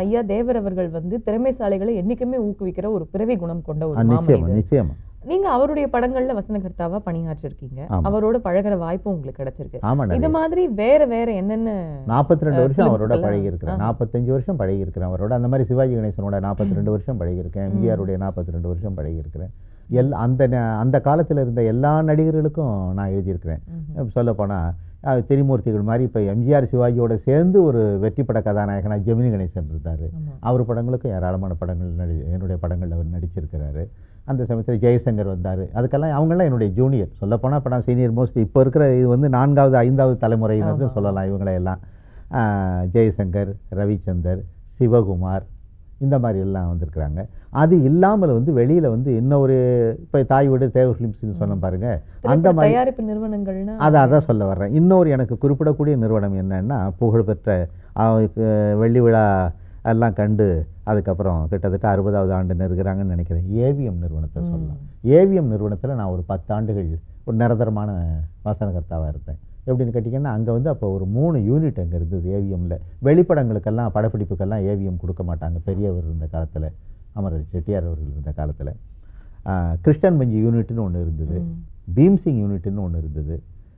ஐயா தேவர் அவர்கள் வந்து திறமைசாலிகளை என்னைக்குமே ஊக்குவிக்கிற ஒரு பிறவி குணம் கொண்ட ஆ, ஒரு நிச்சயமா மாமனிதர் நிச்சயமா நீங்க அவருடைய படங்கள்ல வசனகர்த்தாவா பணியாற்றிருக்கீங்க ஆமா. அவரோட பழகுற வாய்ப்பும் உங்களுக்கு கிடைச்சிருக்கு ஆமா இது நிறைய மாதிரி வேற வேற என்னென்ன நாற்பத்தி ரெண்டு அஹ், வருஷம் அவரோட films பழகி எல்லாம், இருக்கிறேன் ஆ. நாற்பத்தஞ்சு வருஷம் பழகி இருக்கிறேன் அவரோட அந்த மாதிரி சிவாஜி கணேசனோட நாற்பத்தி ரெண்டு வருஷம் பழகியிருக்கேன் எம்ஜிஆருடைய நாற்பத்தி ரெண்டு வருஷம் பழகியிருக்கிறேன் எல் அந்த ந- அந்த காலத்தில் இருந்த எல்லா நடிகர்களுக்கும் நான் எழுதியிருக்கிறேன் ம்ஹும். சொல்லப்போனால் திரிமூர்த்திகள் மாதிரி இப்போ எம்ஜிஆர் சிவாஜியோட சேர்ந்து ஒரு வெற்றிப்பட கதாநாயகனா ஜெமினி கணேசன் இருந்தார் ஆமா. அவர் படங்களுக்கும் ஏராளமான படங்கள் நடி என்னுடைய படங்களில் அவர் நடிச்சிருக்கிறாரு அந்த சமயத்தில் ஜெயசங்கர் வந்தார் அதுக்கெல்லாம் அவங்கெல்லாம் என்னுடைய ஜூனியர் சொல்லப்போனால் இப்போ நான் சீனியர் மோஸ்ட் இப்போ இருக்கிற இது வந்து நான்காவது ஐந்தாவது தலைமுறையினர்னு ஆமா. சொல்லலாம் இவங்களை எல்லாம் ஆஹ், ஜெயசங்கர் ரவிச்சந்தர் சிவகுமார் இந்த மாதிரி எல்லாம் வந்திருக்கிறாங்க அது இல்லாமல் வந்து வெளியில் வந்து இன்னொரு இப்போ தாய் வீடு தேவ ஃபிலிம்ஸ்னு சொன்ன பாருங்க அந்த திரைப்பட மாதிரி தயாரிப்பு நிறுவனங்கள்னா அதை அதான் சொல்ல வர்றேன் இன்னொரு எனக்கு குறிப்பிடக்கூடிய நிறுவனம் என்னன்னா புகழ்பெற்ற அவருக்கு வெள்ளி விழா எல்லாம் கண்டு அதுக்கப்புறம் கிட்டத்தட்ட அறுபதாவது ஆண்டு நெருங்குறாங்கன்னு நினைக்கிறேன் ஏவிஎம் நிறுவனத்தை ம். சொல்லலாம் ஏவிஎம் நிறுவனத்தில் நான் ஒரு பத்தாண்டுகள் ஒரு நிரந்தரமான வாசனகர்த்தாவாக இருந்தேன் எப்படின்னு கேட்டிங்கன்னா அங்கே வந்து அப்போ ஒரு மூணு யூனிட் அங்கே இருந்தது ஏவிஎம்மில் வெளிப்படங்களுக்கெல்லாம் படப்பிடிப்புக்கெல்லாம் ஏவிஎம் கொடுக்க மாட்டாங்க பெரியவர் இருந்த காலத்தில் அமரர் செட்டியார் அவர்கள் இருந்த காலத்தில் கிருஷ்ணன் மஞ்சி யூனிட்னு ஒன்று இருந்தது ம். பீம்சிங் யூனிட்னு ஒன்று இருந்தது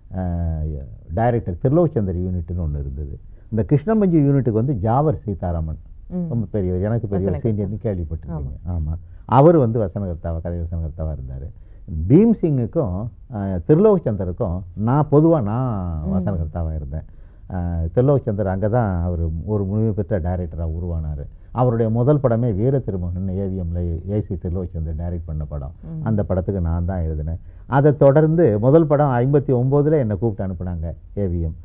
டைரக்டர் திருலோச்சந்தர் யூனிட்னு ஒன்று இருந்தது இந்த கிருஷ்ணமஞ்சி யூனிட்டுக்கு வந்து ஜாவர் சீதாராமன் ம். ரொம்ப பெரியவர் எனக்கு பெரியவர் வசனகர்த்தா. சீனியர்னு கேள்விப்பட்டிருக்கீங்க ஆமாம் அவர் வந்து வசனகர்த்தாவா கதை வசனகர்த்தாவாக இருந்தார் பீம்சிங்குக்கும் அஹ், திருலோகச்சந்தருக்கும் நான் பொதுவாக நான் ம். வசனகர்த்தாவாக இருந்தேன் அஹ், திருலோகச்சந்தர் அங்கே தான் அவர் ஒரு முழுமை பெற்ற டைரக்டராக உருவானார் அவருடைய முதல் படமே வீர திருமகன் ஏவிஎம்ல ஏசி திருலோகச்சந்தர் டைரக்ட் பண்ண படம் ம். அந்த படத்துக்கு நான் தான் எழுதினேன் அதை தொடர்ந்து முதல் படம் ஐம்பத்தி ஒம்போதில் என்னை கூப்பிட்டு அனுப்புனாங்க ஏவிஎம்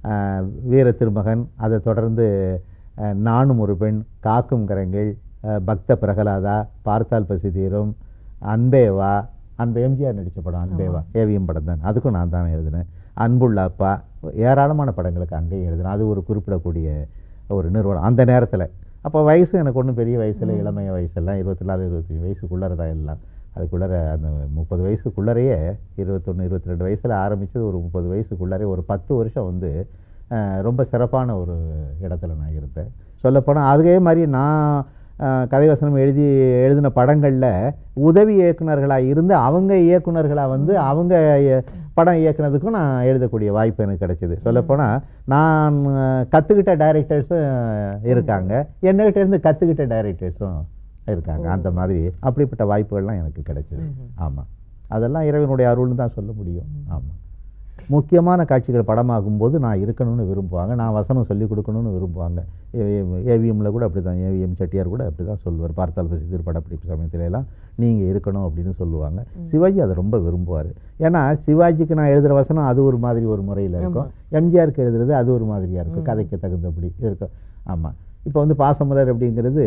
வீர திருமகன் அதை தொடர்ந்து அஹ், நானும் ஒரு பெண் காக்கும் கரங்கள் அஹ், பக்த பிரகலாதா பார்த்தால் பசி தீரும் அன்பேவா அன்பு எம்ஜிஆர் நடித்த படம் அன்பேவா ஏவிஎம் படம் தான் அதுக்கும் நான் தான் எழுதினேன் அன்புள்ள அப்பா ஏராளமான படங்களுக்கு அங்கேயும் எழுதினேன் அது ஒரு குறிப்பிடக்கூடிய ஒரு நிறுவனம் அந்த நேரத்தில் அப்போ வயசு எனக்கு ஒன்றும் பெரிய வயசில் இளமைய வயசெல்லாம் இருபத்தி நாலு இருபத்தி வயசுக்குள்ளே தான் எல்லாம் அதுக்குள்ளே அந்த முப்பது வயசுக்குள்ளரையே இருபத்தொன்று இருபத்தி ரெண்டு வயசில் ஆரம்பித்தது ஒரு முப்பது வயசுக்குள்ளரே ஒரு பத்து வருஷம் வந்து அஹ், ரொம்ப சிறப்பான ஒரு இடத்துல நான் இருந்தேன் சொல்லப்போனால் அதே மாதிரி நான் அஹ், கதைவசனம் எழுதி எழுதின படங்களில் உதவி இயக்குனர்களாக இருந்து அவங்க இயக்குனர்களாக வந்து அவங்க இய- படம் இயக்குனதுக்கும் நான் எழுதக்கூடிய வாய்ப்பு எனக்கு கிடைச்சிது சொல்லப்போனால் நான் கற்றுக்கிட்ட டைரக்டர்ஸும் இருக்காங்க என்னகிட்ட இருந்து கற்றுக்கிட்ட டைரக்டர்ஸும் இருக்காங்க அந்த மாதிரி அப்படிப்பட்ட வாய்ப்புகள்லாம் எனக்கு கிடைச்சிது ம்ஹும். ஆமாம் அதெல்லாம் இறைவனுடைய அருள்னு தான் சொல்ல முடியும் ஆமாம் முக்கியமான காட்சிகள் படமாகும்போது நான் இருக்கணும்னு விரும்புவாங்க நான் வசனம் சொல்லி கொடுக்கணும்னு விரும்புவாங்க ஏவிஎம்ல கூட அப்படி தான் ஏவிஎம் செட்டியார் கூட அப்படி தான் சொல்லுவார் பார்த்தால் பசி படப்பிடிப்பு சமயத்துல எல்லாம் நீங்கள் இருக்கணும் அப்படின்னு சொல்லுவாங்க சிவாஜி அதை ரொம்ப விரும்புவார் ஏன்னா சிவாஜிக்கு நான் எழுதுகிற வசனம் அது ஒரு மாதிரி ஒரு முறையில் இருக்கும் எம்ஜிஆருக்கு எழுதுறது அது ஒரு மாதிரியாக இருக்கும் கதைக்கு தகுந்தபடி இருக்கும் ஆமாம் இப்போ வந்து பாசமலர் அப்படிங்கிறது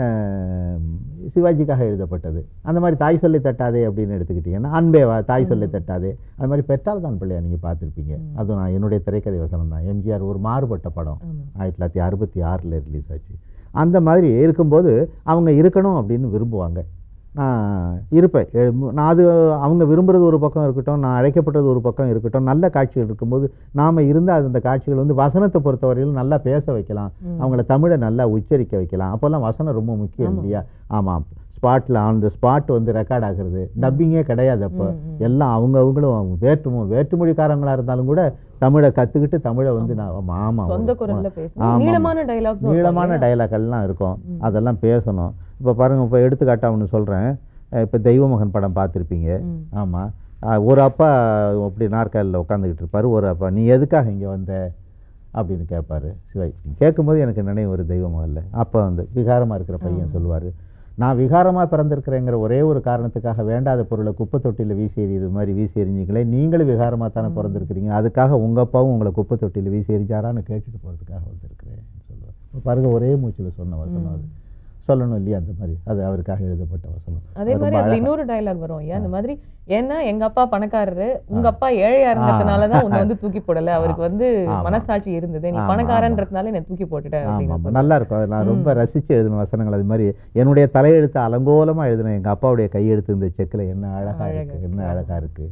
அஹ், சிவாஜிக்காக எழுதப்பட்டது அந்த மாதிரி தாய் சொல்லை தட்டாதே அப்படின்னு எடுத்துக்கிட்டிங்கன்னா அன்பேவா தாய் சொல்லை தட்டாதே அது மாதிரி பெற்றால் தான் பிள்ளையா நீங்கள் பார்த்துருப்பீங்க அதுவும் நான் என்னுடைய திரைக்கதை வசனம் தான் எம்ஜிஆர் ஒரு மாறுபட்ட படம் ஆமா. ஆயிரத்தி தொள்ளாயிரத்தி அறுபத்தி ஆறில் ரிலீஸ் ஆச்சு அந்த மாதிரி இருக்கும்போது அவங்க இருக்கணும் அப்படின்னு விரும்புவாங்க நான் இருப்பேன் எழு- நான் அது அவங்க விரும்புறது ஒரு பக்கம் இருக்கட்டும் நான் அழைக்கப்பட்டது ஒரு பக்கம் இருக்கட்டும் நல்ல காட்சிகள் இருக்கும்போது நாம் இருந்தால் அந்த காட்சிகள் வந்து வசனத்தை பொறுத்தவரையிலும் நல்லா பேச வைக்கலாம் அவங்கள தமிழை நல்லா உச்சரிக்க வைக்கலாம் அப்போல்லாம் வசனம் ரொம்ப முக்கியம் இல்லையா ஆமாம் ஸ்பாட்டில் ஆன் த ஸ்பாட் வந்து ரெக்கார்ட் ஆகுறது டப்பிங்கே கிடையாது அப்போ எல்லாம் அவங்க அவங்களும் வேற்றுமொ வேற்றுமொழிக்காரங்களா இருந்தாலும் கூட தமிழை கற்றுக்கிட்டு தமிழை வந்து நான் ஆமாம் ஆமாம் சொந்த குரல்ல பேசணும் ஆமா. நீளமான டைலாக்ஸ் நீளமான டைலாக்கெல்லாம் இருக்கும் அதெல்லாம் பேசணும் இப்போ பாருங்க இப்போ எடுத்துக்காட்டா ஒன்று சொல்கிறேன் இப்போ தெய்வமகன் படம் பார்த்துருப்பீங்க ஆமாம் ஒரு அப்பா அப்படி நாற்காலியில் உட்காந்துக்கிட்டு இருப்பார் ஒரு அப்பா நீ எதுக்காக இங்கே வந்த அப்படின்னு கேட்பாரு சிவாஜி கேட்கும்போது எனக்கு நினைவு ஒரு தெய்வமகன்ல அப்போ வந்து விகாரமாக இருக்கிற பையன் சொல்லுவார் நான் விகாரமாக பிறந்திருக்கிறேங்கிற ஒரே ஒரு காரணத்துக்காக வேண்டாத பொருளை குப்பை தொட்டியில் வீசி எறியுது மாதிரி வீசி எறிஞ்சிங்களே நீங்களும் விகாரமாக தானே பிறந்திருக்கிறீங்க அதுக்காக உங்கள் அப்பாவும் உங்களை குப்பை தொட்டியில் வீசி எறிஞ்சாரான்னு கேட்டுட்டு போகிறதுக்காக வந்திருக்கிறேன் சொல்லுவார் பாருங்க ஒரே மூச்சில் சொன்ன வசனம் அது சொல்லணும் இல்லையா அந்த மாதிரி அது அவருக்காக எழுதப்பட்ட வசனம் அதே அது மாதிரி ரொம்ப அதுல அழகா- இன்னொரு டயலாக் வரும் ஐயா இந்த மாதிரி ஏன்னா எங்க அப்பா பணக்காரரு உங்க அப்பா ஏழையா இருந்ததுனாலதான் உன்னை வந்து தூக்கி போடல அவருக்கு வந்து ஆமா. மனசாட்சி இருந்தது நீ ஆமா, பணக்காரன்றதுனால என்ன தூக்கி போட்டுட்ட ஆமா, அப்படின்னு ஆமா. சொல்றாரு. நல்லா இருக்கும் அது நான் ரொம்ப ரசிச்சு எழுதின வசனங்கள் அது மாதிரி என்னுடைய தலையெழுத்து அலங்கோலமா எழுதின எங்க அப்பாவுடைய கையெழுத்து இந்த செக்கில் என்ன அழகா அழகா இருக்கு என்ன அழகா இருக்கு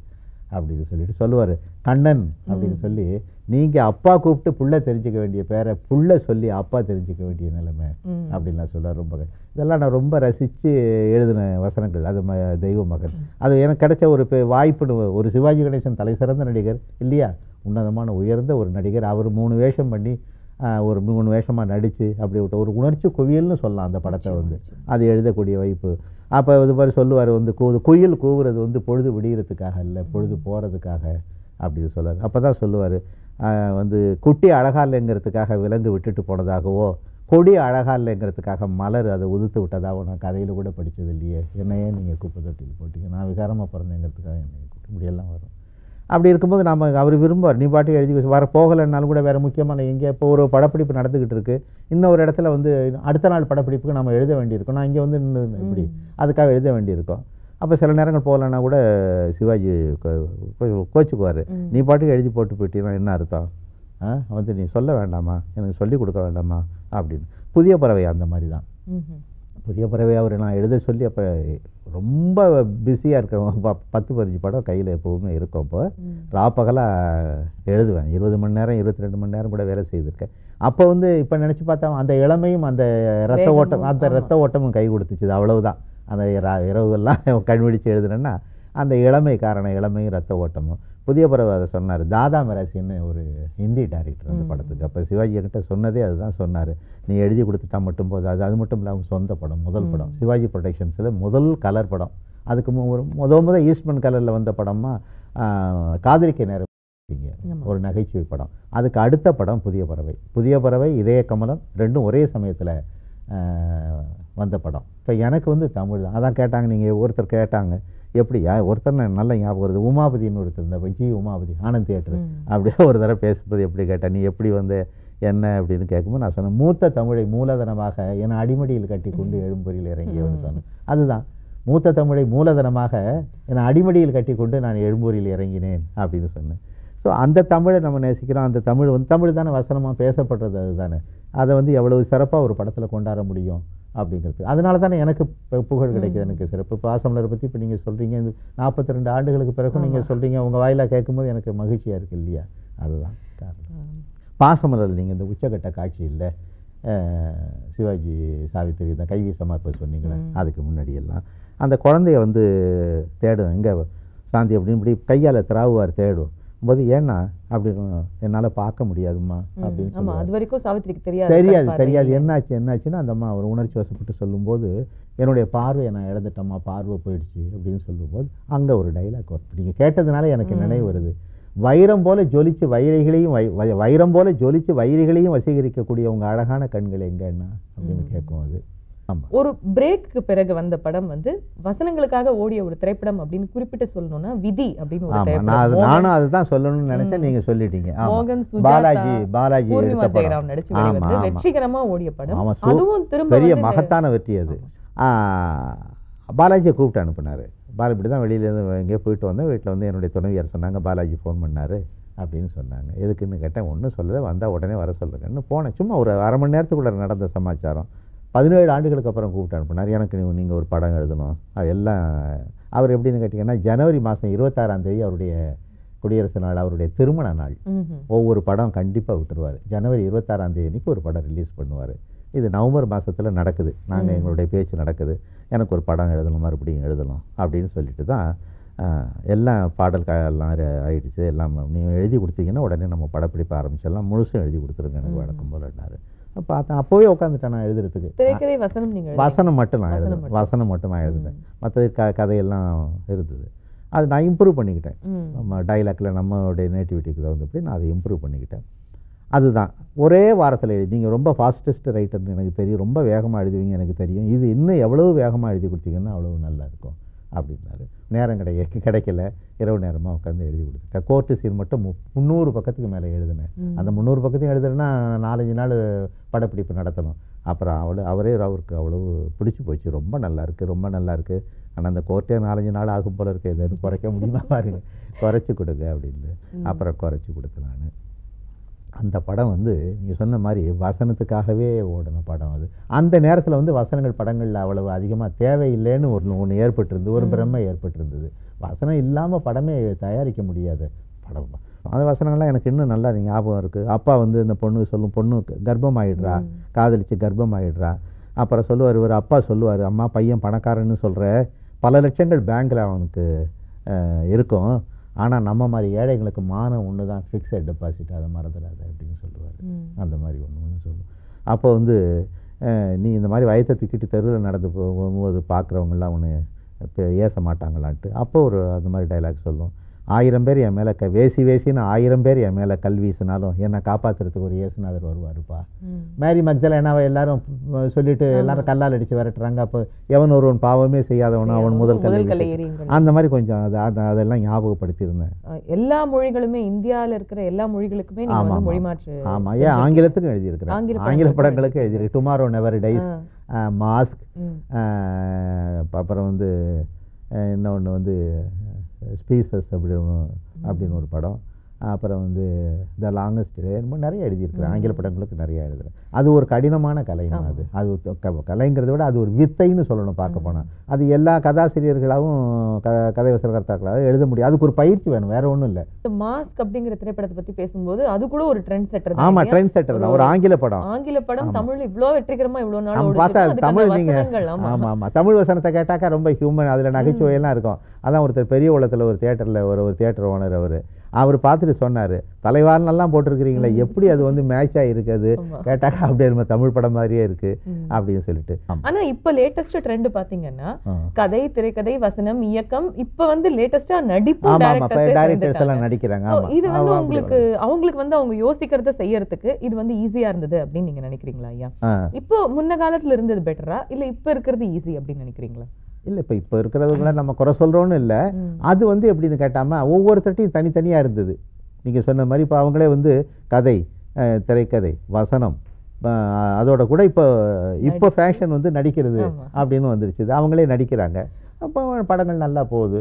அப்படின்னு சொல்லிட்டு சொல்லுவார் கண்ணன் அப்படின்னு சொல்லி நீங்கள் அப்பா கூப்பிட்டு புள்ள தெரிஞ்சுக்க வேண்டிய பேரை புள்ள சொல்லி அப்பா தெரிஞ்சுக்க வேண்டிய நிலைமை ம். அப்படின்லாம் சொல்லுவார் ரொம்ப க- இதெல்லாம் நான் ரொம்ப ரசித்து எழுதின வசனங்கள் அது ம தெய்வ மகன் அது எனக்கு கிடைச்ச ஒரு பெ- வாய்ப்புன்னு ஒரு சிவாஜி கணேசன் தலை சிறந்த நடிகர் இல்லையா உன்னதமான உயர்ந்த ஒரு நடிகர் அவர் மூணு வேஷம் பண்ணி ஆஹ், ஒரு மூணு வேஷமாக நடித்து அப்படி விட்ட ஒரு உணர்ச்சி குவியல்னு சொல்லலாம் அந்த படத்தை வந்து அது எழுதக்கூடிய வாய்ப்பு அப்போ இது மாதிரி சொல்லுவார் வந்து கூ குயில் கூவுறது வந்து பொழுது விடியறதுக்காக இல்லை பொழுது போகிறதுக்காக அப்படின்னு சொல்லுவார் அப்போ தான் சொல்லுவார் வந்து குட்டி அழகா இல்லைங்கிறதுக்காக விலங்கு விட்டுட்டு போனதாகவோ கொடி அழகா இல்லைங்கிறதுக்காக மலர் அதை உதுத்து விட்டதாகவோ நான் கதையில் கூட படிச்சது இல்லையே என்னையே நீங்கள் குப்பை தொட்டியில் போட்டீங்க நான் விகாரமாக பிறந்தேங்கிறதுக்காக என்னை கூப்பிட்டு இப்படியெல்லாம் வரும் அப்படி இருக்கும்போது நம்ம அவர் விரும்புவார் நீ பாட்டு எழுதி வச்சு வர போகலைன்னாலும் கூட வேறு முக்கியமான எங்கே இப்போ ஒரு படப்பிடிப்பு நடந்துக்கிட்டு இருக்கு இன்னொரு இடத்துல வந்து அடுத்த நாள் படப்பிடிப்புக்கு நம்ம எழுத வேண்டியிருக்கும் நான் இங்கே வந்து நின்னு இப்படி அதுக்காக எழுத வேண்டியிருக்கும் அப்போ சில நேரங்கள் போகலன்னா கூட சிவாஜி கோச்சுக்குவார் ம். நீ பாட்டுக்கு எழுதி போட்டு போயிட்டீங்கன்னா என்ன அர்த்தம் ஆ வந்து நீ சொல்ல வேண்டாமா எனக்கு சொல்லி கொடுக்க வேண்டாமா அப்படின்னு புதிய பறவை அந்த மாதிரி தான் ம்ஹும். புதிய பறவை அவர் நான் எழுத சொல்லி அப்போ ரொம்ப பிஸியாக இருக்கிறவங்க ப- பத்து பதினஞ்சு படம் கையில் எப்போவுமே இருக்கும் அப்போ ம். ராப்பகலாக எழுதுவேன் இருபது மணி நேரம் இருபத்தி ரெண்டு மணி நேரம் கூட வேலை செய்திருக்கேன் அப்போ வந்து இப்போ நினச்சி பார்த்தா அந்த இளமையும் அந்த ரத்த வேகமும், ஓட்டம் அந்த ஆமா. ரத்த ஓட்டமும் கை கொடுத்துச்சு அவ்வளவுதான் அந்த இரா- இரவுகள்லாம் கண்விழிச்சு எழுதுனேன்னா அந்த இளமை காரணம் இளமையும் ரத்த ஓட்டமும் புதிய பறவை அதை சொன்னார் தாதா மெராசின்னு ஒரு ஹிந்தி டைரக்டர் அந்த ம். படத்துக்கு அப்போ சிவாஜி என்கிட்ட சொன்னதே அதுதான் சொன்னார் நீ எழுதி கொடுத்துட்டா மட்டும் போதும் அது அது மட்டும் இல்லை அவங்க சொந்த படம் முதல் படம் ம். சிவாஜி ப்ரொடக்ஷன்ஸில் முதல் கலர் படம் அதுக்கு மு- ஒரு முத முத ஈஸ்ட்மன் கலரில் வந்த படமா ஆஹ், காதலிக்க நேரம் ஆமா. ஒரு நகைச்சுவை படம் அதுக்கு அடுத்த படம் புதிய பறவை புதிய பறவை இதய கமலம் ரெண்டும் ஒரே சமயத்தில் வந்த படம் இப்போ எனக்கு வந்து தமிழ் தான் அதான் கேட்டாங்க நீங்கள் ஒருத்தர் கேட்டாங்க எப்படி யா ஒருத்தர் நான் நல்ல ஞாபகம் வருது உமாபதினு ஒருத்தர் இருந்தார் ஜி உமாபதி ஆனந்த் தியேட்டர் ம். அப்படியே ஒரு தடவை பேசும்போது எப்படி கேட்டேன் நீ எப்படி வந்து என்ன அப்படின்னு கேட்கும்போது நான் சொன்னேன் மூத்த தமிழை மூலதனமாக என் அடிமடியில் கட்டி கொண்டு எழும்பொறியில் இறங்கியவன்னு சொன்னேன் அதுதான் மூத்த தமிழை மூலதனமாக என் அடிமடியில் கட்டி கொண்டு நான் எழும்பூரில் இறங்கினேன் அப்படின்னு சொன்னேன் ஸோ அந்த தமிழை நம்ம நேசிக்கிறோம் அந்த தமிழ் வந்து தமிழ் தானே வசனமாக பேசப்படுறது அதுதானே அதை வந்து எவ்வளவு சிறப்பாக ஒரு படத்தில் கொண்டாட முடியும் அப்படிங்கிறது அதனால தானே எனக்கு பு- புகழ் கிடைக்குது எனக்கு சிறப்பு பாசமலரை பற்றி இப்போ நீங்கள் சொல்கிறீங்க இந்த நாற்பத்தி ரெண்டு ஆண்டுகளுக்கு பிறகு நீங்கள் சொல்கிறீங்க உங்கள் வாயிலாக கேட்கும்போது எனக்கு மகிழ்ச்சியாக இருக்கு இல்லையா அதுதான் காரணம் ஆம். பாசமலர் நீங்கள் இந்த உச்சக்கட்ட காட்சி இல்லை சிவாஜி சாவித்திரி தான் கைவீசமாக இப்போ சொன்னீங்களே ம். அதுக்கு முன்னாடி எல்லாம் அந்த குழந்தைய வந்து தேடும் எங்கே சாந்தி அப்படின்னு இப்படி கையால் திராவுவார் தேடும் போது ஏன்னா அப்படின்னு என்னால் பார்க்க முடியாதும்மா ம். அப்படின்னு ஆமா சொல்லுவார். அது வரைக்கும் சாவித்திரிக்கு தெரியாது தெரியாது கண் தெரியாது பார்வையில. என்னாச்சு என்னாச்சுன்னு அந்த அம்மா ஒரு உணர்ச்சி வசப்பட்டு சொல்லும்போது என்னுடைய பார்வையை நான் இழந்துட்டேம்மா பார்வை போயிடுச்சு அப்படின்னு சொல்லும்போது அங்கே ஒரு டைலாக் வரும் நீங்கள் கேட்டதுனால எனக்கு ம். நினைவு வருது வைரம் போல ஜொலிச்சு வைரிகளையும் வை- வை- வைரம் போல ஜொலிச்சு வைரிகளையும் வசீகரிக்கக்கூடிய உங்க அழகான கண்கள் எங்கன்னா அப்படின்னு ம். கேட்கும் அது ஆமா ஒரு பிரேக்கு பிறகு வந்த படம் வந்து வசனங்களுக்காக ஓடிய ஒரு திரைப்படம் அப்படின்னு குறிப்பிட்டு சொல்லணும்னா விதி அப்படின்னு ஒரு ஆமா திரைப்படம் நான் அது- மோகன், நானும் அதுதான் சொல்லணும்னு நினைச்சேன் ம். நீங்க சொல்லிட்டீங்க ஆமா மோகன் சுஜாதா, பாலாஜி பாலாஜி பூர்ணிமா எடுத்த ஜெயராம் படம் நடிச்சு ஆமா, வெளிவந்து ஆமா. வெற்றிகரமா ஓடிய படம் ஆமா, சூ- அதுவும் திரும்ப பெரிய வந்து இந்த- மகத்தான வெற்றி அது ஆ, பாலாஜியை கூப்பிட்டு அனுப்புனாரு பாலா இப்படி தான் வெளியிலேருந்து எங்கேயோ போயிட்டு வந்தேன் வீட்டில் வந்து என்னுடைய துணைவியார் சொன்னாங்க பாலாஜி ஃபோன் பண்ணாரு அப்படின்னு சொன்னாங்க எதுக்குன்னு கேட்டேன் ஒன்றும் சொல்லலை வந்தால் உடனே வர சொல்லுங்கன்னு போனேன் சும்மா ஒரு அரை மணி நேரத்துக்குள்ள நடந்த சமாச்சாரம் பதினேழு ஆண்டுகளுக்கு அப்புறம் கூப்பிட்டு அனுப்புனார் எனக்கு நீ நீங்கள் ஒரு படம் எழுதணும் அது எல்லாம் அவர் எப்படின்னு கேட்டிங்கன்னா ஜனவரி மாதம் இருபத்தாறாம் தேதி அவருடைய குடியரசு நாள் அவருடைய திருமண நாள் ம்ஹும். ஒவ்வொரு படம் கண்டிப்பாக விட்டுருவார் ஜனவரி இருபத்தாறாம் தேதி அன்னைக்கு ஒரு படம் ரிலீஸ் பண்ணுவார் இது நவம்பர் மாசத்துல நடக்குது நாங்கள் ம். எங்களுடைய பேச்சு நடக்குது எனக்கு ஒரு படம் எழுதணும் மறுபடியும் எழுதணும் அப்படின்னு சொல்லிட்டு தான் ஆஹ், எல்லாம் பாடல் க- எல்லாம் ரெ- ஆயிடுச்சு எல்லாம் நீங்கள் எழுதி கொடுத்தீங்கன்னா உடனே நம்ம படப்பிடிப்பு ஆரம்பிச்சிடலாம் முழுசும் எழுதி கொடுத்துருங்க எனக்கு ம். வழக்கம் போலன்னாரு பார்த்தேன் அப்போவே உட்காந்துட்டேன் நான் எழுதுறதுக்கு திரைக்கதை வசனம் நீங்க எழுதுனீங்க. வசனம் மட்டும் நான் வசனம் எழுதுனேன் மட்டும். வசனம் மட்டும் நான் எழுதுனேன் ம். மற்றது க கதையெல்லாம் இருந்தது அது நான் இம்ப்ரூவ் பண்ணிக்கிட்டேன் ம். நம்ம டைலாக்ல நம்மளுடைய நேட்டிவிட்டிக்கு தகுந்தபடி நான் அதை இம்ப்ரூவ் பண்ணிக்கிட்டேன் அதுதான் ஒரே வாரத்தில் எழுதி நீங்கள் ரொம்ப ஃபாஸ்டஸ்ட் ரைட்டர்னு எனக்கு தெரியும் ரொம்ப வேகமாக எழுதுவீங்க எனக்கு தெரியும் இது இன்னும் எவ்வளவு வேகமாக எழுதி கொடுத்தீங்கன்னா அவ்வளவு நல்லா இருக்கும் அப்படின்னாரு நேரம் கிடைக்க கிடைக்கல இரவு நேரமாக உட்காந்து எழுதி கொடுத்துட்டேன் கோர்ட்டு சீன் மட்டும் மு- முந்நூறு பக்கத்துக்கு மேலே எழுதினேன் ம். அந்த முந்நூறு பக்கத்தையும் எழுதுறேன்னா நாலஞ்சு நாள் படப்பிடிப்பு நடத்தணும் அப்புறம் அவளு அவரே அவருக்கு அவ்வளவு பிடிச்சி போச்சு ரொம்ப நல்லா இருக்கு ரொம்ப நல்லா இருக்கு ஆனால் அந்த கோர்ட்டே நாலஞ்சு நாள் ஆகும் போல இருக்கு எதாவது குறைக்க முடியுமா பாருங்க குறைச்சி கொடுங்க அப்படின்னு ம். அப்புறம் குறைச்சி கொடுத்தேன் நான் அந்த படம் வந்து நீங்கள் சொன்ன மாதிரி வசனத்துக்காகவே ஓடின படம் அது அந்த நேரத்தில் வந்து வசனங்கள் படங்களில் அவ்வளவு அதிகமாக தேவையில்லைன்னு ஒரு ஒன்று ஏற்பட்டிருந்து ஒரு ம். பிரம்மை ஏற்பட்டிருந்தது வசனம் இல்லாமல் படமே தயாரிக்க முடியாது படம் அந்த வசனங்கள்லாம் எனக்கு இன்னும் நல்லா ஞாபகம் இருக்குது அப்பா வந்து இந்த பொண்ணு சொல்லும் பொண்ணு கர்ப்பம் ஆயிடுறா ம். காதலிச்சு கர்ப்பம் ஆயிடுறா அப்புறம் சொல்லுவார் இவர் அப்பா சொல்லுவார் அம்மா பையன் பணக்காரன்னு சொல்கிற பல லட்சங்கள் பேங்க்கில் அவனுக்கு அஹ், இருக்கும் ஆனால் நம்ம மாதிரி ஏழைங்களுக்கு மானம் ஒன்று தான் ஃபிக்ஸட் டெபாசிட் அதை மறந்துடாத அப்படின்னு சொல்லுவார் ம். அந்த மாதிரி ஒன்று ஒன்று சொல்லும் அப்போ வந்து அஹ், நீ இந்த மாதிரி வயத்தை தூக்கிட்டு தெருவில் நடந்து போகும்போது பார்க்குறவங்களாம் ஒன்று இப்போ ஏச மாட்டாங்களான்ட்டு அப்போ ஒரு அந்த மாதிரி டைலாக் சொல்லும் ஆயிரம் பேர் என் மேலே க வேசி வேசின்னு ஆயிரம் பேர் என் மேலே கல் வீசினாலும் என்னை காப்பாற்றுறதுக்கு ஒரு இயேசுநாதர் வருவாருப்பா ம். மேரி மக்தலேனாவை எல்லாரும் அஹ், சொல்லிட்டு எல்லாரும் கல்லால் அடித்து விரட்டுறாங்க அப்போ எவன் ஒருவன் பாவமே செய்யாதவனோ அவன் முதல் கல்லை முதல் கல்லை வீசு. எறியுங்கள். அந்த மாதிரி கொஞ்சம் அது அது- அதெல்லாம் ஞாபகப்படுத்தியிருந்தேன் அஹ் எல்லா மொழிகளுமே இந்தியால இருக்கிற எல்லா மொழிகளுக்குமே நீங்க ஆமா, வந்து ஆமா. மொழி மாற்று ஆமாம் ஏன் ஆங்கிலத்துக்கும் எழுதியிருக்கிறேன் ஆங்கில ஆங்கில படங்களுக்கும் படங்களுக்கு எழுதியிருக்கு டுமாரோ நெவர் டைஸ் ஆ. மாஸ்க் ம். அப்புறம் வந்து அஹ், இன்னொன்று வந்து ஸ்பீசஸ் அப்படின்னு அப்படின்னு ஒரு படம் அப்புறம் வந்து த லாங்கஸ்ட் என்னமோ நிறைய எழுதியிருக்கிறேன் ஆங்கில படங்களுக்கு நிறைய எழுதுறேன் அது ஒரு கடினமான கலைங்க அது அது ஒரு க- கலைங்கிறத விட அது ஒரு வித்தைன்னு சொல்லணும் பார்க்க போனால் அது எல்லா கதாசிரியர்களாகவும் க கதை வசனகர்த்தாக்களாகவும் எழுத முடியும் அதுக்கு ஒரு பயிற்சி வேணும் வேற ஒன்றும் இல்லை இந்த மாஸ்க் அப்படிங்கிற திரைப்படத்தை பத்தி பேசும்போது அது கூட ஒரு ட்ரெண்ட் செட்டர் தான் ஆமாம் இல்லையா? ட்ரெண்ட் செட்டர் தான் ஒரு ஆங்கில படம் ஆங்கில படம் தமிழ் இவ்ளோ வெற்றிகரமா இவ்வளவு நாள் நம்ம ஓடுச்சுன்னா பார்த்தா அதுக்கு தமிழ் அந்த நீங்க வசனங்கள், ஆமா ஆமா ஆமா தமிழ் வசனத்தை கேட்டாக்கா ரொம்ப ஹியூமன் அதுல நகைச்சுவையெல்லாம் இருக்கும் அதான் ஒருத்தர் பெரிய உலகத்துல ஒரு தியேட்டர்ல ஒரு ஒரு தியேட்டர் ஓனர் அவரு அவர் பார்த்துட்டு சொன்னாரு தலைவாரினெல்லாம் போட்டிருக்கிறீங்களே எப்படி அது வந்து மேட்ச் ஆகிருக்குது ஆமா. கேட்டாக்கா அப்படியே நம்ம தமிழ் படம் மாதிரியே இருக்கு ம். அப்படின்னு சொல்லிட்டு ஆமா. ஆனா இப்ப லேட்டஸ்ட் ட்ரெண்ட் பாத்தீங்கன்னா ஆ. கதை திரைக்கதை வசனம் இயக்கம் இப்ப வந்து லேட்டஸ்டா நடிப்பு ஆமா ஆமா இப்போ டைரக்டர்ஸ் டைரக்டர்ஸ் எல்லாம் நடிக்கிறாங்க So, ஆமா இது வந்து ஆமா, அப்படி உங்களுக்கு அவங்களுக்கு வந்து அவங்க யோசிக்கிறத செய்யறதுக்கு இது வந்து ஈஸியா இருந்தது அப்படின்னு நீங்க நினைக்கிறீங்களா ஐயா ஆ. இப்போ முன்ன காலத்துல இருந்தது பெட்டரா இல்ல இப்ப இருக்கிறது ஈஸி அப்படின்னு நினைக்கிறீங்களா இல்ல இப்போ இப்போ இருக்கிறவங்கள நம்ம குறை சொல்றோம்னு இல்ல ம். அது வந்து எப்படின்னு கேட்டாமா ஒவ்வொருத்தட்டையும் தனித்தனியா இருந்தது நீங்க சொன்ன மாதிரி இப்போ அவங்களே வந்து கதை அஹ், திரைக்கதை வசனம் அஹ், அதோட கூட இப்போ இப்போ ஃபேஷன் வந்து நடிக்கிறது ஆமா. அப்படின்னு வந்துருச்சு அவங்களே நடிக்கிறாங்க அப்போ படங்கள் நல்லா போகுது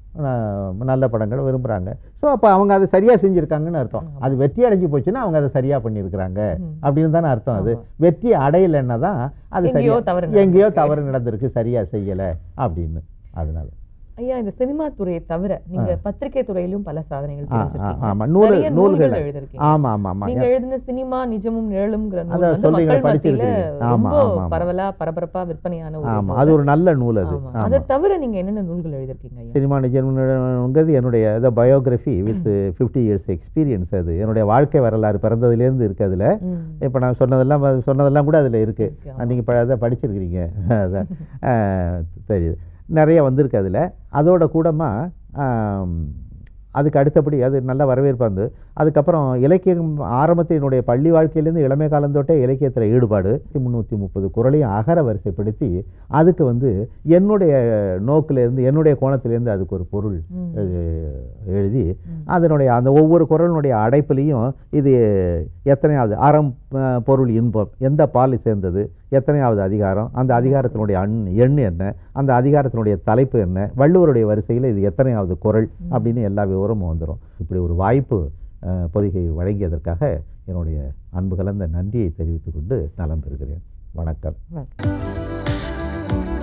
அஹ், நல்ல படங்களை விரும்புறாங்க ஸோ அப்போ அவங்க அதை சரியா செஞ்சிருக்காங்கன்னு அர்த்தம் அது வெற்றி அடைஞ்சு போச்சுன்னா அவங்க அதை சரியா பண்ணியிருக்கிறாங்க ம். அப்படின்னு தானே அர்த்தம் அது ஆமா. வெற்றி அடையலைன்னா தான் அது எங்கேயோ சரியா தவறு எங்கேயோ நடந்திருக்கு. தவறு நடந்திருக்கு சரியா செய்யல அப்படின்னு அதனால ஐயா இந்த சினிமா துறையை தவிர நீங்க பத்திரிகை துறையிலும் பல சாதனைகள் ஆ, ஆ, புரிஞ்சிருக்கீங்க. ஆமா நூல் நிறைய நூல்கள் நூல்கள் எழுதிருக்கீங்க ஆமா ஆமா ஆமா நீங்க எழுதின சினிமா நிஜமும் நிழலும்ங்கிற நூல் அதான் வந்து சொல்றீங்க, மக்கள் மத்தியில படிச்சிருக்கீங்க. ஆமா, ரொம்ப ஆமா, ஆமா. பரவலா பரபரப்பா விற்பனையான ஒரு ஆமா நூல். அது ஒரு நல்ல நூல் அது ஆமா. ஆமா அதை தவிர நீங்க என்னென்ன நூல்கள் எழுதிருக்கீங்க ஐயா சினிமா நிஜம்ங்கிறது என்னுடைய biography with fifty years experience அது என்னுடைய வாழ்க்கை வரலாறு பிறந்ததுலேருந்து இருக்கு அதுல ம். இப்போ நான் சொன்னதெல்லாம் அது- சொன்னதெல்லாம் கூட அதுல இருக்கு இருக்கு, நீங்கள் இப்போ அதை படிச்சிருக்கிறீங்க அதான் அஹ், தெரியுது நிறைய வந்திருக்கு அதுல அதோட கூடமா ஆம், அதுக்கு அடுத்தபடி அது நல்ல வரவேற்பு வந்து அதுக்கப்புறம் இலக்கியம் ஆரம்பத்தில் என்னுடைய பள்ளி வாழ்க்கையிலேருந்து இளமை காலந்தோட்டே இலக்கியத்தில் ஈடுபாடு முந்நூற்றி முப்பது குரலையும் அகர வரிசைப்படுத்தி அதுக்கு வந்து என்னுடைய நோக்கிலேருந்து என்னுடைய கோணத்திலேருந்து அதுக்கு ஒரு பொருள் ம். எழு- எழுதி ம். அதனுடைய அந்த ஒவ்வொரு குரலினுடைய அடைப்புலையும் இது எத்தனையாவது அறம் அஹ், பொருள் இன்பம் எந்த பால் சேர்ந்தது எத்தனையாவது அதிகாரம் அந்த அதிகாரத்தினுடைய அண் எண் என்ன அந்த அதிகாரத்தினுடைய தலைப்பு என்ன வள்ளுவருடைய வரிசையில் இது எத்தனையாவது குரல் அப்படின்னு எல்லா விவரமும் வந்துடும் இப்படி ஒரு வாய்ப்பு அஹ், பொதிகை வழங்கியதற்காக என்னுடைய அன்பு கலந்த நன்றியை தெரிவித்துக் கொண்டு நலம் பெறுகிறேன் வணக்கம் வணக்கம்.